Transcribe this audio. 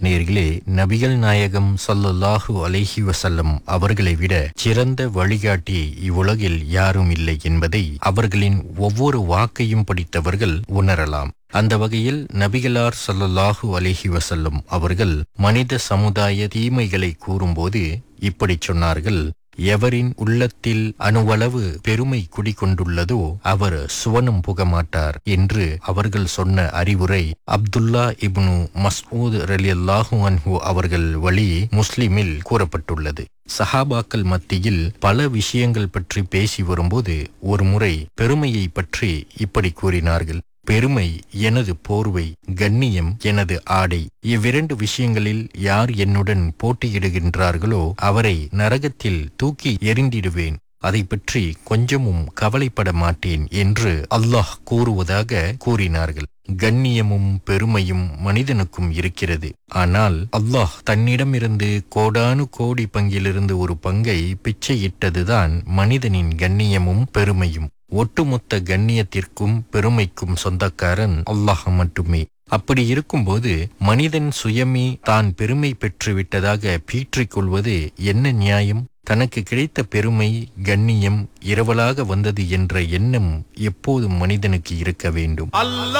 நேர்களே நபிகள் நாயகம் ஸல்லல்லாஹு அலைஹி வஸல்லம் அவர்களை விட சிறந்த வழிகாட்டி இவ்வுலகில் யாரும் இல்லை என்பதை அவர்களின் ஒவ்வொரு வாக்கையும் படித்தவர்கள் உணரலாம் அந்த வகையில் நபிகளார் ஸல்லல்லாஹு அலைஹி வஸல்லம் அவர்கள் மனித சமுதாய தீமைகளை கூறும்போது இப்படிச் சொன்னார்கள் எவரின் உள்ளத்தில் அணுவளவு பெருமை குடிகொண்டுள்ளதோ அவர் சுவனம் புகமாட்டார் என்று அவர்கள் சொன்ன அறிவுரை அப்துல்லா இப்னு மஸ்ஊத் ரலியல்லாஹு அன்ஹு அவர்கள் வழி முஸ்லிமில் கூறப்பட்டுள்ளது சஹாபாக்கள் மத்தியில் பல விஷயங்கள் பற்றி பேசி வரும்போது ஒரு முறை பெருமையை பற்றி இப்படி கூறினார்கள் பெருமை எனது போர்வை கண்ணியம் எனது ஆடை இவ்விரண்டு விஷயங்களில் யார் என்னுடன் போட்டியிடுகின்றார்களோ அவரை நரகத்தில் தூக்கி எறிந்திடுவேன் அதை பற்றி கொஞ்சமும் கவலைப்பட மாட்டேன் என்று அல்லாஹ் கூறுவதாக கூறினார்கள் கண்ணியமும் பெருமையும் மனிதனுக்கும் இருக்கிறது ஆனால் அல்லாஹ் தன்னிடமிருந்து கோடானு கோடி பங்கிலிருந்து ஒரு பங்கை பிச்சையிட்டதுதான் மனிதனின் கண்ணியமும் பெருமையும் ஒட்டுமொத்த கண்ணியத்திற்கும் பெருமைக்கும் சொந்தக்காரன் அல்லாஹ் மட்டுமே அப்படி இருக்கும்போது மனிதன் சுயமே தான் பெருமை பெற்றுவிட்டதாக பீற்றிக் கொள்வது என்ன நியாயம் தனக்கு கிடைத்த பெருமை கண்ணியம் இரவலாக வந்தது என்ற எண்ணம் எப்போதும் மனிதனுக்கு இருக்க வேண்டும் அல்லாஹ்